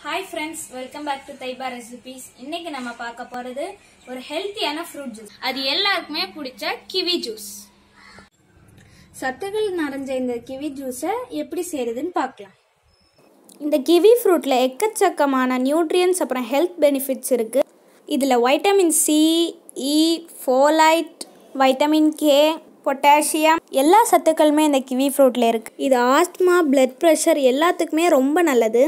hi friends welcome back to Thaiba recipes இன்னைக்கு நம்ம பார்க்க போறது ஒரு ஹெல்த்தியான ஃப்ரூட் ஜூஸ் அது எல்லாருக்குமே பிடிச்ச கிவி ஜூஸ் சத்துகள் நிறைஞ்ச இந்த கிவி ஜூஸை எப்படி செய்யறதுன்னு பார்க்கலாம் இந்த கிவி ஃப்ரூட்டில் எக்கச்சக்கமான நியூட்ரியன்ஸ் அப்புறம் ஹெல்த் பெனிஃபிட்ஸ் இருக்குது இதில் vitamin C E folate vitamin K potassium எல்லா சத்துக்களுமே இந்த கிவி ஃப்ரூட்டில் இருக்குது இது ஆஸ்துமா பிளட் ப்ரெஷர் எல்லாத்துக்குமே ரொம்ப நல்லது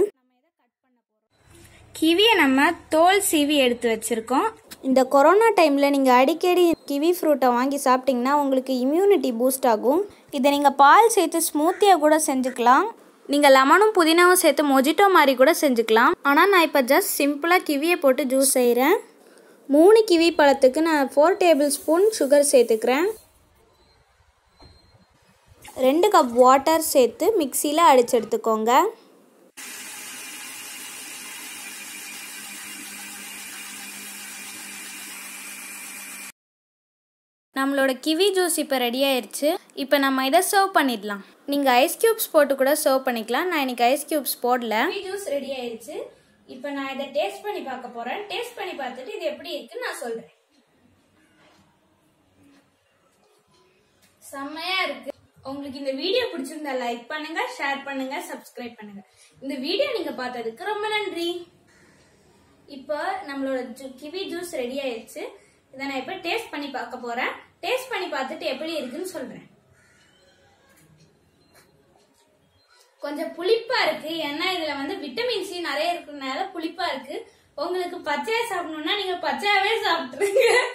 கிவியை நம்ம தோல் சீவி எடுத்து வச்சுருக்கோம் இந்த கொரோனா டைமில் நீங்கள் அடிக்கடி கிவி ஃப்ரூட்டை வாங்கி சாப்பிட்டிங்கன்னா உங்களுக்கு இம்யூனிட்டி பூஸ்ட் ஆகும் இதை நீங்கள் பால் சேர்த்து ஸ்மூத்தியாக கூட செஞ்சுக்கலாம் நீங்கள் லெமனும் புதினாவும் சேர்த்து மொஜிட்டோ மாதிரி கூட செஞ்சுக்கலாம் ஆனால் நான் இப்போ ஜஸ்ட் சிம்பிளாக கிவியை போட்டு ஜூஸ் செய்கிறேன் மூணு கிவி பழத்துக்கு நான் ஃபோர் டேபிள் ஸ்பூன் சுகர் சேர்த்துக்கிறேன் ரெண்டு கப் வாட்டர் சேர்த்து மிக்சியில் அடிச்சு எடுத்துக்கோங்க நம்மளோட கிவி ஜூஸ் இப்போ ரெடி ஆயிடுச்சு இப்போ நம்ம இதை சர்வ் பண்ணிடலாம் நீங்கள் ஐஸ் க்யூப்ஸ் போட்டு கூட சர்வ் பண்ணிக்கலாம் நான் இன்னைக்கு ஐஸ் க்யூப்ஸ் போடல கிவி ஜூஸ் ரெடி ஆயிடுச்சு இப்போ நான் இதை டேஸ்ட் பண்ணி பார்க்க போறேன் டேஸ்ட் பண்ணி பார்த்துட்டு இது எப்படி இருக்குன்னு நான் சொல்றேன் செம்மையா இருக்கு உங்களுக்கு இந்த வீடியோ பிடிச்சிருந்தா லைக் பண்ணுங்க ஷேர் பண்ணுங்க சப்ஸ்கிரைப் பண்ணுங்க இந்த வீடியோ நீங்க பார்த்ததுக்கு ரொம்ப நன்றி இப்போ நம்மளோட ஜூ- கிவி ஜூஸ் ரெடி ஆயிடுச்சு இதை நான் இப்போ டேஸ்ட் பண்ணி பார்க்க போறேன் டேஸ்ட் பண்ணி பார்த்துட்டு எப்படி இருக்குன்னு சொல்றேன் கொஞ்சம் புளிப்பா இருக்கு ஏன்னா இதுல வந்து விட்டமின் சி நிறைய இருக்கிறதுனால புளிப்பா இருக்கு உங்களுக்கு பச்சையா சாப்பிடணும்னா நீங்க பச்சையாவே சாப்பிட்டுருங்க